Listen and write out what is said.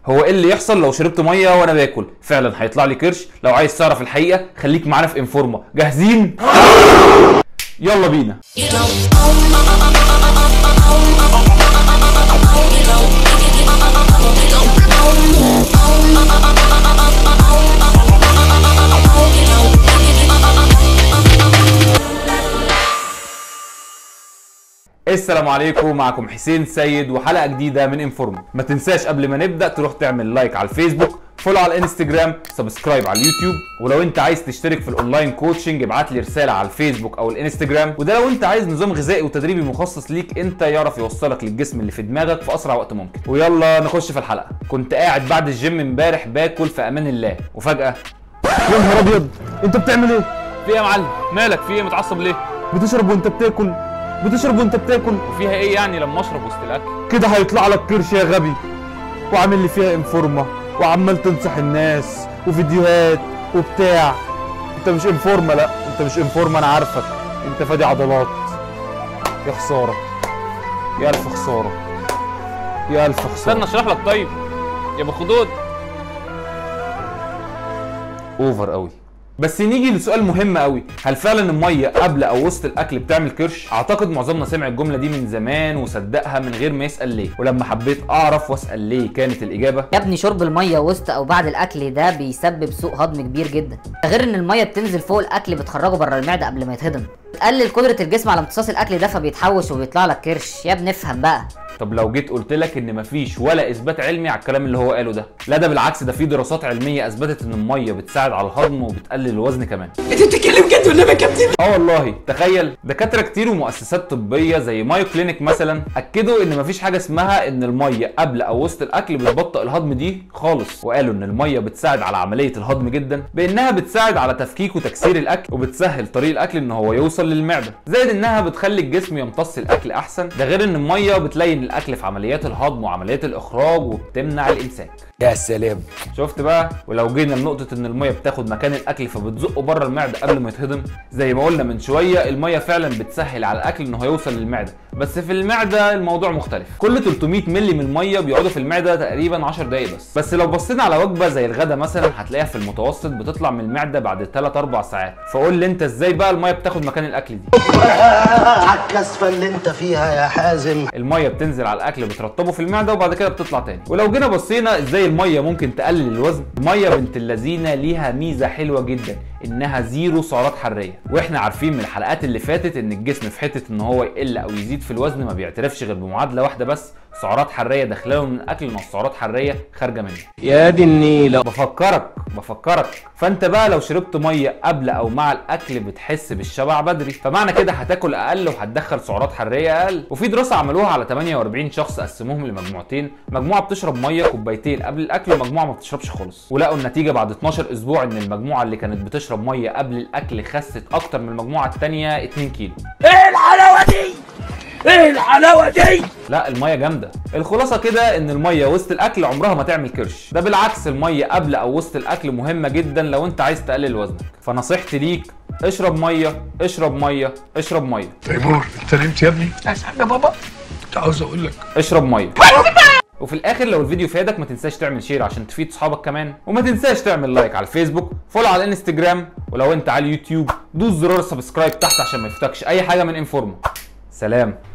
هو ايه اللي يحصل لو شربت ميه وانا باكل فعلا هيطلع لي كرش لو عايز تعرف الحقيقه خليك معانا في انفورما جاهزين يلا بينا السلام عليكم معكم حسين سيد وحلقه جديده من انفورما ما تنساش قبل ما نبدا تروح تعمل لايك على الفيسبوك فولو على الانستجرام سبسكرايب على اليوتيوب ولو انت عايز تشترك في الاونلاين كوتشنج ابعت لي رساله على الفيسبوك او الانستجرام وده لو انت عايز نظام غذائي وتدريبي مخصص ليك انت يعرف يوصلك للجسم اللي في دماغك في اسرع وقت ممكن ويلا نخش في الحلقه كنت قاعد بعد الجيم امبارح باكل في امان الله وفجاه يا نهار ابيض انت بتعمل ايه؟ في ايه يا معلم مالك في ايه متعصب ليه بتشرب وانت بتاكل بتشرب وانت بتاكل وفيها ايه يعني لما اشرب وسط الاكل كده هيطلع لك كرش يا غبي وعامل لي فيها انفورما وعمال تنصح الناس وفيديوهات وبتاع انت مش انفورما لا انت مش انفورما انا عارفك انت فادي عضلات يا خساره يا الف خساره يا الف استنى خساره اشرح لك طيب يا ابو خدود اوفر قوي بس نيجي لسؤال مهم قوي هل فعلا الميه قبل او وسط الاكل بتعمل كرش اعتقد معظمنا سمع الجمله دي من زمان وصدقها من غير ما يسال ليه ولما حبيت اعرف واسال ليه كانت الاجابه يا ابني شرب الميه وسط او بعد الاكل ده بيسبب سوء هضم كبير جدا ده غير ان الميه بتنزل فوق الاكل بتخرجه بره المعده قبل ما يتهضم بتقلل قدره الجسم على امتصاص الاكل ده فبيتحوش وبيطلع لك كرش يا ابني افهم بقى طب لو جيت قلت لك ان مفيش ولا اثبات علمي على الكلام اللي هو قاله ده لا ده بالعكس ده في دراسات علميه اثبتت ان الميه بتساعد على الهضم وبتقلل الوزن كمان انت بتتكلم جد ولا يا كابتن اه والله تخيل دكاتره كتير ومؤسسات طبيه زي مايو كلينيك مثلا اكدوا ان مفيش حاجه اسمها ان الميه قبل او وسط الاكل بتبطئ الهضم دي خالص وقالوا ان الميه بتساعد على عمليه الهضم جدا بانها بتساعد على تفكيك وتكسير الاكل وبتسهل طريق الاكل ان هو يوصل للمعده زائد انها بتخلي الجسم يمتص الاكل احسن ده غير ان الميه بتلين الاكل في عمليات الهضم وعمليات الاخراج وبتمنع الامساك يا سلام شفت بقى ولو جينا لنقطة ان المية بتاخد مكان الاكل فبتزقه بره المعدة قبل ما يتهضم زي ما قلنا من شوية المية فعلا بتسهل على الاكل ان هو يوصل للمعدة بس في المعدة الموضوع مختلف كل 300 مللي من المية بيقعدوا في المعدة تقريبا 10 دقايق بس بس لو بصينا على وجبة زي الغدا مثلا هتلاقيها في المتوسط بتطلع من المعدة بعد 3 4 ساعات فقول لي انت ازاي بقى المية بتاخد مكان الاكل دي على الكسفة اللي انت فيها يا حازم الميه بتنزل على الاكل بترطبه في المعده وبعد كده بتطلع تاني ولو جينا بصينا ازاي الميه ممكن تقلل الوزن الميه بنت اللذينه ليها ميزه حلوه جدا انها زيرو سعرات حراريه واحنا عارفين من الحلقات اللي فاتت ان الجسم في حته ان هو يقل او يزيد في الوزن ما بيعترفش غير بمعادله واحده بس سعرات حراريه داخله من الاكل مع سعرات حراريه خارجه منه يا دي النيلة بفكرك بفكرك فانت بقى لو شربت ميه قبل او مع الاكل بتحس بالشبع بدري فمعنى كده هتاكل اقل وهتدخل سعرات حراريه اقل وفي دراسه عملوها على 48 شخص قسموهم لمجموعتين مجموعه بتشرب ميه كوبايتين قبل الاكل ومجموعه ما بتشربش خالص ولقوا النتيجه بعد 12 اسبوع ان المجموعه اللي كانت بتشرب ميه قبل الاكل خست اكتر من المجموعه الثانيه 2 كيلو ايه الحلاوة دي ايه الحلاوة دي لا الميه جامده الخلاصه كده ان الميه وسط الاكل عمرها ما تعمل كرش ده بالعكس الميه قبل او وسط الاكل مهمه جدا لو انت عايز تقلل وزنك فنصيحتي ليك اشرب ميه اشرب ميه اشرب ميه تيمور انت نمت يا ابني اسعد يا بابا كنت عاوز اقول لك اشرب ميه وفي الاخر لو الفيديو فادك ما تنساش تعمل شير عشان تفيد صحابك كمان وما تنساش تعمل لايك على الفيسبوك فولو على الانستجرام ولو انت على اليوتيوب دوس زرار السبسكرايب تحت عشان ما يفوتكش اي حاجه من انفورما سلام